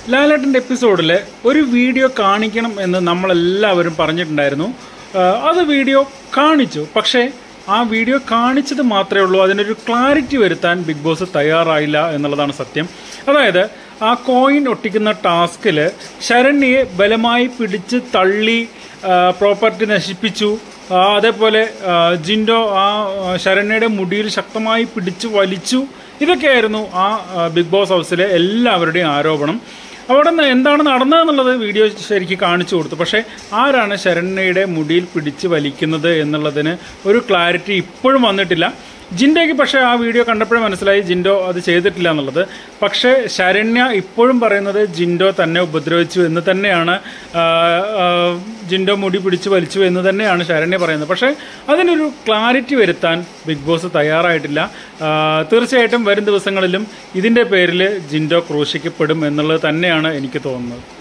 ലാലേട്ടൻ്റെ എപ്പിസോഡിൽ ഒരു വീഡിയോ കാണിക്കണം എന്ന് നമ്മളെല്ലാവരും പറഞ്ഞിട്ടുണ്ടായിരുന്നു ആ, അത് വീഡിയോ കാണിച്ചു പക്ഷേ ആ വീഡിയോ കാണിച്ചത് മാത്രമേ ഉള്ളൂ അതിനൊരു ക്ലാരിറ്റി വരുത്താൻ ബിഗ് ബോസ് തയ്യാറായില്ല എന്നുള്ളതാണ് സത്യം അതായത് ആ കോയിൻ ഒട്ടിക്കുന്ന ടാസ്കിൽ ശരണ്യയെ ബലമായി പിടിച്ച് തള്ളി പ്രോപ്പർട്ടി നശിപ്പിച്ചു ആ, അതേപോലെ ആ, ജിൻഡോ ആ ആ, ശരണ്യയുടെ മുടിയിൽ ശക്തമായി പിടിച്ചു വലിച്ചു ഇതൊക്കെയായിരുന്നു ആ ആ, ബിഗ് ബോസ് ഹൗസിലെ എല്ലാവരുടെയും ആരോപണം അവിടെ നിന്ന് എന്താണ് നടന്നതെന്നുള്ളത് വീഡിയോ ശരിക്കും കാണിച്ചു കൊടുത്തു പക്ഷേ ആരാണ് ശരണ്യയുടെ മുടിയിൽ പിടിച്ച് വലിക്കുന്നത് എന്നുള്ളതിന് ഒരു ക്ലാരിറ്റി ഇപ്പോഴും വന്നിട്ടില്ല ജിൻഡോയ്ക്ക് പക്ഷേ ആ വീഡിയോ കണ്ടപ്പോഴേ മനസ്സിലായി ജിൻഡോ അത് ചെയ്തിട്ടില്ല എന്നുള്ളത് പക്ഷേ ശരണ്യ ഇപ്പോഴും പറയുന്നത് ജിൻഡോ തന്നെ ഉപദ്രവിച്ചു എന്ന് തന്നെയാണ് ആ, ആ, ജിൻഡോ മുടി പിടിച്ച് വലിച്ചു എന്ന് തന്നെയാണ് ശരണ്യ പറയുന്നത് പക്ഷേ അതിനൊരു ക്ലാരിറ്റി വരുത്താൻ ബിഗ് ബോസ് തയ്യാറായിട്ടില്ല ആ, തീർച്ചയായിട്ടും വരും ദിവസങ്ങളിലും ഇതിൻ്റെ പേരിൽ ജിൻഡോ ക്രൂശിക്കപ്പെടും എന്നുള്ളത് തന്നെയാണ് എനിക്ക് തോന്നുന്നത്